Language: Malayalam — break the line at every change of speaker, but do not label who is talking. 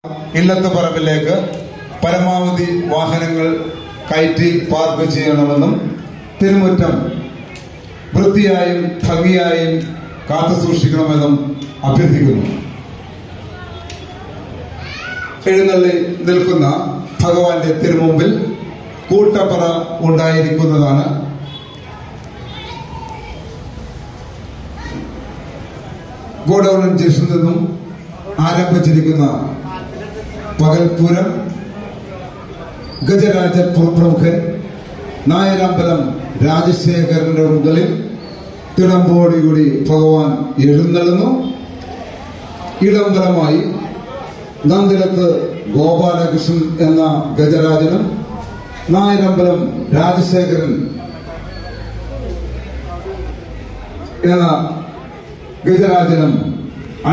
ഇല്ലത്തെ പറമ്പിലേക്ക് പരമാവധി വാഹനങ്ങൾ കയറ്റി പാർക്ക് ചെയ്യണമെന്നും തിരുമുറ്റം വൃത്തിയായും ഭംഗിയായും കാത്തു സൂക്ഷിക്കണമെന്നും അഭ്യർത്ഥിക്കുന്നു എഴുന്നള്ളി നിൽക്കുന്ന ഭഗവാന്റെ തിരുമുമ്പിൽ കൂട്ടപ്പറ ഉണ്ടായിരിക്കുന്നതാണ് ഗോഡൌൺ ജംഗ്ഷനിൽ നിന്നും ആരംഭിച്ചിരിക്കുന്ന പകൽപൂരം ഗജരാജ പ്രമുഖൻ നായരമ്പലം രാജശേഖരന്റെ മുകളിൽ തിടമ്പോടുകൂടി ഭഗവാൻ എഴുന്നള്ളുന്നു ഇടംബലമായി നന്ദിലത്ത് ഗോപാലകൃഷ്ണൻ എന്ന ഗജരാജനും നായരമ്പലം രാജശേഖരൻ എന്ന ഗജരാജനും